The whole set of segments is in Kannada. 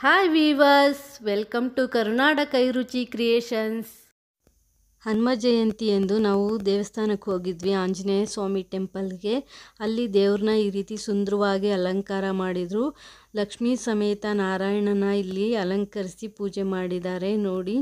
hi viewers welcome to Karnataka Ruchi creations Hanuma ಜಯಂತಿ ಎಂದು ನಾವು ದೇವಸ್ಥಾನಕ್ಕೆ ಹೋಗಿದ್ವಿ ಆಂಜನೇಯ ಸ್ವಾಮಿ ಟೆಂಪಲ್ಗೆ ಅಲ್ಲಿ ದೇವ್ರನ್ನ ಈ ರೀತಿ ಸುಂದರವಾಗಿ ಅಲಂಕಾರ ಮಾಡಿದರು ಲಕ್ಷ್ಮೀ ಸಮೇತ ನಾರಾಯಣನ ಇಲ್ಲಿ ಅಲಂಕರಿಸಿ ಪೂಜೆ ಮಾಡಿದ್ದಾರೆ ನೋಡಿ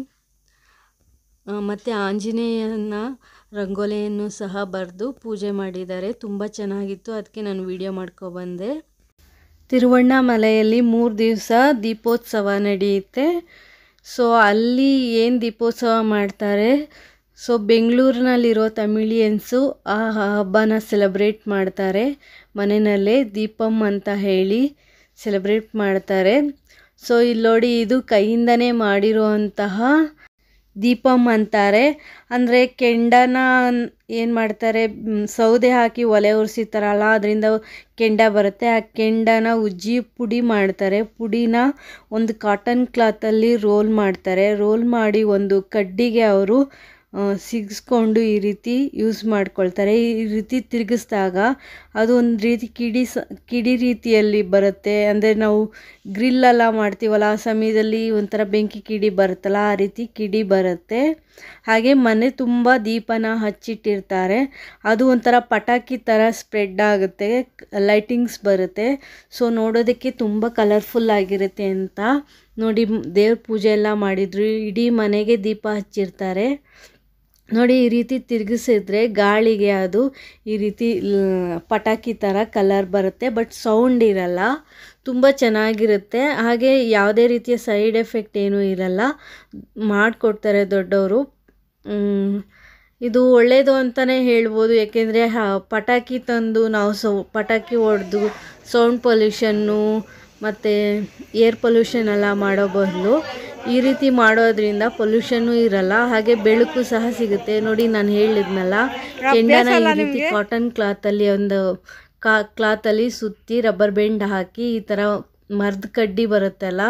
ಆ, ಮತ್ತು ಆಂಜನೇಯನ ರಂಗೋಲಿಯನ್ನು ಸಹ ಬರೆದು ಪೂಜೆ ಮಾಡಿದ್ದಾರೆ ತುಂಬ ಚೆನ್ನಾಗಿತ್ತು ಅದಕ್ಕೆ ನಾನು ವಿಡಿಯೋ ಮಾಡ್ಕೊಬಂದೆ ತಿರುವಣ್ಣಾಮಲೆಯಲ್ಲಿ ಮೂರು ದಿವಸ ದೀಪೋತ್ಸವ ನಡೆಯುತ್ತೆ ಸೊ ಅಲ್ಲಿ ಏನು ದೀಪೋತ್ಸವ ಮಾಡ್ತಾರೆ ಸೊ ಬೆಂಗಳೂರಿನಲ್ಲಿರೋ ತಮಿಳಿಯನ್ಸು ಆ ಹಬ್ಬನ ಸೆಲೆಬ್ರೇಟ್ ಮಾಡ್ತಾರೆ ಮನೆಯಲ್ಲೇ ದೀಪಂ ಅಂತ ಹೇಳಿ ಸೆಲೆಬ್ರೇಟ್ ಮಾಡ್ತಾರೆ ಸೊ ಇಲ್ಲಿ ನೋಡಿ ಇದು ಕೈಯಿಂದನೇ ಮಾಡಿರುವಂತಹ ದೀಪಂ ಅಂತಾರೆ ಅಂದರೆ ಕೆಂಡನ ಏನು ಮಾಡ್ತಾರೆ ಮ್, ಸೌದೆ ಹಾಕಿ ಒಲೆ ಉರಿಸಿರ್ತಾರಲ್ಲ ಅದರಿಂದ ಕೆಂಡ ಬರುತ್ತೆ ಆ ಕೆಂಡನ ಉಜ್ಜಿ ಪುಡಿ ಮಾಡ್ತಾರೆ ಪುಡಿನ ಒಂದು ಕಾಟನ್ ಕ್ಲಾತಲ್ಲಿ ರೋಲ್ ಮಾಡ್ತಾರೆ ರೋಲ್ ಮಾಡಿ ಒಂದು ಕಡ್ಡಿಗೆ ಅವರು ಸಿಗಿಸ್ಕೊಂಡು ಈ ರೀತಿ ಯೂಸ್ ಮಾಡ್ಕೊಳ್ತಾರೆ ಈ ರೀತಿ ತಿರುಗಿಸಿದಾಗ ಅದು ಒಂದು ರೀತಿ ಕಿಡಿ ಸ ಕಿಡಿ ರೀತಿಯಲ್ಲಿ ಬರುತ್ತೆ ಅಂದರೆ ನಾವು ಗ್ರಿಲ್ಲೆಲ್ಲ ಮಾಡ್ತೀವಲ್ಲ ಆ ಸಮಯದಲ್ಲಿ ಒಂಥರ ಬೆಂಕಿ ಕಿಡಿ ಬರುತ್ತಲ್ಲ ಆ ರೀತಿ ಕಿಡಿ ಬರುತ್ತೆ ಹಾಗೆ ಮನೆ ತುಂಬ ದೀಪನ ಹಚ್ಚಿಟ್ಟಿರ್ತಾರೆ ಅದು ಒಂಥರ ಪಟಾಕಿ ಥರ ಸ್ಪ್ರೆಡ್ ಆಗುತ್ತೆ ಲೈಟಿಂಗ್ಸ್ ಬರುತ್ತೆ ಸೊ ನೋಡೋದಕ್ಕೆ ತುಂಬ ಕಲರ್ಫುಲ್ ಆಗಿರುತ್ತೆ ಅಂತ ನೋಡಿ ದೇವ್ರ ಪೂಜೆ ಎಲ್ಲ ಮಾಡಿದ್ರು ಇಡೀ ಮನೆಗೆ ದೀಪ ಹಚ್ಚಿರ್ತಾರೆ ನೋಡಿ ಈ ರೀತಿ ತಿರುಗಿಸಿದ್ರೆ ಗಾಳಿಗೆ ಅದು ಈ ರೀತಿ ಲ್- ಪಟಾಕಿ ಥರ ಕಲರ್ ಬರುತ್ತೆ ಬಟ್ ಸೌಂಡ್ ಇರಲ್ಲ ತುಂಬ ಚೆನ್ನಾಗಿರುತ್ತೆ ಹಾಗೆ ಯಾವುದೇ ರೀತಿಯ ಸೈಡ್ ಎಫೆಕ್ಟ್ ಏನೂ ಇರಲ್ಲ ಮಾಡಿಕೊಡ್ತಾರೆ ದೊಡ್ಡವರು ಮ್, ಇದು ಒಳ್ಳೆಯದು ಅಂತಲೇ ಹೇಳ್ಬೋದು ಏಕೆಂದರೆ ಪಟಾಕಿ ತಂದು ನಾವು ಸೌ ಪಟಾಕಿ ಹೊಡೆದು ಸೌಂಡ್ ಪೊಲ್ಯೂಷನ್ನು ಮತ್ತು ಏರ್ ಪೊಲ್ಯೂಷನ್ ಎಲ್ಲ ಮಾಡೋ ಬದಲು ಈ ರೀತಿ ಮಾಡೋದ್ರಿಂದ ಪೊಲ್ಯೂಷನ್ನು ಇರಲ್ಲ ಹಾಗೆ ಬೆಳಕು ಸಹ ಸಿಗುತ್ತೆ ನೋಡಿ ನಾನು ಹೇಳಿದ್ನಲ್ಲ ಕೆಂಡನ ಈ ರೀತಿ ಕಾಟನ್ ಕ್ಲಾತಲ್ಲಿ ಒಂದು ಕಾ ಕ್ಲಾತಲ್ಲಿ ಸುತ್ತಿ ರಬ್ಬರ್ ಬೆಂಡ್ ಹಾಕಿ ಈ ಥರ ಮರದ ಕಡ್ಡಿ ಬರುತ್ತಲ್ಲ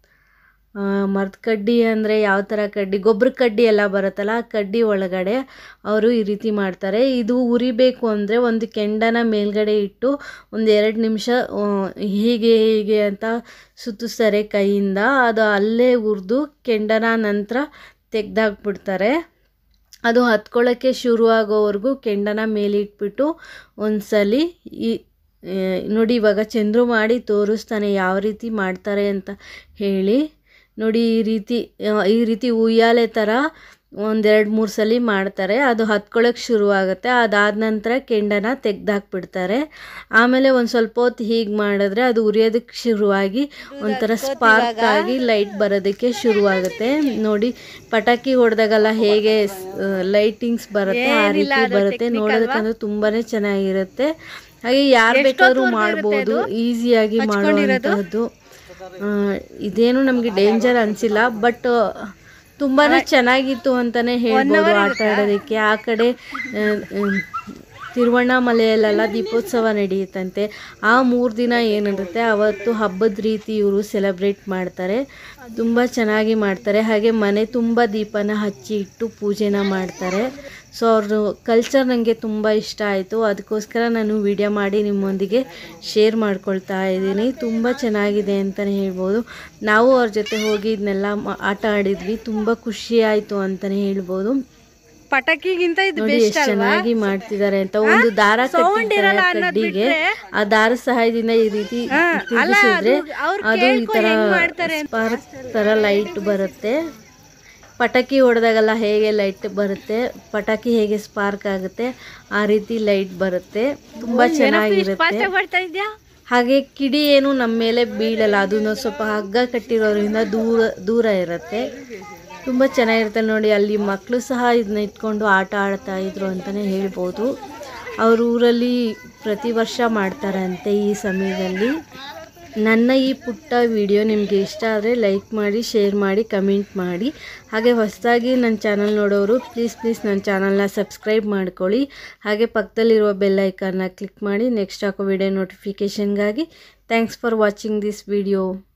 ಮರದ ಕಡ್ಡಿ ಅಂದರೆ ಯಾವ ಥರ ಕಡ್ಡಿ ಗೊಬ್ಬರ ಕಡ್ಡಿ ಎಲ್ಲ ಬರುತ್ತಲ್ಲ ಆ ಕಡ್ಡಿ ಒಳಗಡೆ ಅವರು ಈ ರೀತಿ ಮಾಡ್ತಾರೆ ಇದು ಉರಿಬೇಕು ಅಂದರೆ ಒಂದು ಕೆಂಡನ ಮೇಲ್ಗಡೆ ಇಟ್ಟು ಒಂದು ಎರಡು ನಿಮಿಷ ಆ, ಹೀಗೆ ಹೀಗೆ ಅಂತ ಸುತ್ತಿಸ್ತಾರೆ ಕೈಯಿಂದ ಅದು ಅಲ್ಲೇ ಹುರಿದು ಕೆಂಡನ ನಂತರ ತೆಗ್ದಾಕ್ಬಿಡ್ತಾರೆ ಅದು ಹತ್ಕೊಳ್ಳೋಕ್ಕೆ ಶುರು ಆಗೋವರೆಗೂ ಕೆಂಡನ ಮೇಲಿಟ್ಬಿಟ್ಟು ಒಂದ್ಸಲಿ ಈ ಆ, ನೋಡಿ ಇವಾಗ ಚಂದ್ರು ಮಾಡಿ ತೋರಿಸ್ತಾನೆ ಯಾವ ರೀತಿ ಮಾಡ್ತಾರೆ ಅಂತ ಹೇಳಿ ನೋಡಿ ಈ ರೀತಿ ಆ, ಈ ರೀತಿ ಉಯ್ಯಾಲೆ ಥರ ಒಂದೆರಡು ಮೂರು ಸಲ ಮಾಡ್ತಾರೆ ಅದು ಹತ್ಕೊಳ್ಳೋಕೆ ಶುರು ಆಗುತ್ತೆ ಅದಾದ ನಂತರ ಕೆಂಡನ ತೆಗ್ದಾಕ್ಬಿಡ್ತಾರೆ ಆಮೇಲೆ ಒಂದು ಸ್ವಲ್ಪ ಹೊತ್ತು ಹೀಗೆ ಮಾಡಿದ್ರೆ ಅದು ಉರಿಯೋದಕ್ಕೆ ಶುರುವಾಗಿ ಒಂಥರ ಸ್ಪಾರ್ಕ್ ಆಗಿ ಲೈಟ್ ಬರೋದಕ್ಕೆ ಶುರುವಾಗುತ್ತೆ ನೋಡಿ ಪಟಾಕಿ ಹೊಡೆದಾಗೆಲ್ಲ ಹೇಗೆ ಲೈಟಿಂಗ್ಸ್ ಬರುತ್ತೆ ಆ ರೀತಿ ಬರುತ್ತೆ ನೋಡೋದಕ್ಕಂದ್ರೆ ತುಂಬಾನೇ ಚೆನ್ನಾಗಿರುತ್ತೆ ಹಾಗೆ ಯಾರು ಬೇಕಾದ್ರೂ ಮಾಡ್ಬೋದು ಈಸಿಯಾಗಿ ಮಾಡುವಂತಹದ್ದು ಆ, ಇದೇನು ನಮಗೆ ಡೇಂಜರ್ ಅನಿಸಿಲ್ಲ ಬಟ್ ತುಂಬಾನೇ ಚೆನ್ನಾಗಿತ್ತು ಅಂತಾನೆ ಹೇಳ್ಬೋದು ಆಟ ಆಡೋದಕ್ಕೆ ಆ ಕಡೆ ಆ, ಉಮ್, ತಿರುವಣ್ಣಾಮಲೆಯಲ್ಲೆಲ್ಲ ದೀಪೋತ್ಸವ ನಡೆಯುತ್ತಂತೆ ಆ ಮೂರು ದಿನ ಏನಿರುತ್ತೆ ಅವತ್ತು ಹಬ್ಬದ ರೀತಿ ಇವರು ಸೆಲೆಬ್ರೇಟ್ ಮಾಡ್ತಾರೆ ತುಂಬ ಚೆನ್ನಾಗಿ ಮಾಡ್ತಾರೆ ಹಾಗೆ ಮನೆ ತುಂಬ ದೀಪನ ಹಚ್ಚಿ ಇಟ್ಟು ಪೂಜೆನ ಮಾಡ್ತಾರೆ ಸೊ ಅವ್ರದ್ದು ಕಲ್ಚರ್ ನನಗೆ ತುಂಬ ಇಷ್ಟ ಆಯಿತು ಅದಕ್ಕೋಸ್ಕರ ನಾನು ವಿಡಿಯೋ ಮಾಡಿ ನಿಮ್ಮೊಂದಿಗೆ ಶೇರ್ ಮಾಡ್ಕೊಳ್ತಾ ಇದ್ದೀನಿ ತುಂಬ ಚೆನ್ನಾಗಿದೆ ಅಂತಲೇ ಹೇಳ್ಬೋದು ನಾವು ಅವ್ರ ಜೊತೆ ಹೋಗಿ ಇದನ್ನೆಲ್ಲ ಮ- ಆಟ ಆಡಿದ್ವಿ ತುಂಬ ಖುಷಿ ಆಯಿತು ಅಂತಲೇ ಹೇಳ್ಬೋದು ಪಟಾಕಿಗಿಂತ ಇದು ನೋಡಿ ಎಷ್ಟು ಚೆನ್ನಾಗಿ ಮಾಡ್ತಿದ್ದಾರೆ ಅಂತ ಒಂದು ದಾರ ಕಟ್ಟಿರ್ತಾರೆ ಆ ಕಡ್ಡಿಗೆ ಆ ದಾರ ಸಹಾಯದಿಂದ ಈ ರೀತಿ ತಿರುಗಿಸಿದ್ರೆ ಅದು ಈ ತರ ಸ್ಪಾರ್ಕ್ ತರ ಲೈಟ್ ಬರುತ್ತೆ ಪಟಾಕಿ ಹೊಡೆದಾಗೆಲ್ಲ ಹೇಗೆ ಲೈಟ್ ಬರುತ್ತೆ ಪಟಾಕಿ ಹೇಗೆ ಸ್ಪಾರ್ಕ್ ಆಗುತ್ತೆ ಆ ರೀತಿ ಲೈಟ್ ಬರುತ್ತೆ ತುಂಬಾ ಚೆನ್ನಾಗಿರುತ್ತೆ ಬರ್ತಾ ಇದ್ಯಾ ಹಾಗೆ ಕಿಡಿ ಏನು ನಮ್ಮ ಮೇಲೆ ಬೀಳಲ್ಲ ಅದನ್ನು ಸ್ವಲ್ಪ ಹಗ್ಗ ಕಟ್ಟಿರೋದ್ರಿಂದ ದೂರ ದೂರ ಇರುತ್ತೆ ತುಂಬ ಚೆನ್ನಾಗಿರುತ್ತೆ ನೋಡಿ ಅಲ್ಲಿ ಮಕ್ಕಳು ಸಹ ಇದನ್ನ ಇಟ್ಕೊಂಡು ಆಟ ಆಡ್ತಾ ಇದ್ರು ಅಂತಲೇ ಹೇಳ್ಬೋದು ಅವ್ರ ಊರಲ್ಲಿ ಪ್ರತಿ ವರ್ಷ ಮಾಡ್ತಾರಂತೆ ಈ ಸಮಯದಲ್ಲಿ ನನ್ನ ಈ ಪುಟ್ಟ ವಿಡಿಯೋ ನಿಮಗೆ ಇಷ್ಟ ಆದರೆ ಲೈಕ್ ಮಾಡಿ ಶೇರ್ ಮಾಡಿ ಕಮೆಂಟ್ ಮಾಡಿ ಹಾಗೆ ಹೊಸದಾಗಿ ನನ್ನ ಚಾನಲ್ ನೋಡೋರು ಪ್ಲೀಸ್ ಪ್ಲೀಸ್ ನನ್ನ ಚಾನಲ್ನ ಸಬ್ಸ್ಕ್ರೈಬ್ ಮಾಡ್ಕೊಳ್ಳಿ ಹಾಗೆ ಪಕ್ಕದಲ್ಲಿರುವ ಬೆಲ್ ಐಕಾನ್ನ ಕ್ಲಿಕ್ ಮಾಡಿ ನೆಕ್ಸ್ಟ್ ಹಾಕೋ ವಿಡಿಯೋ ನೋಟಿಫಿಕೇಷನ್ಗಾಗಿ thanks for watching this video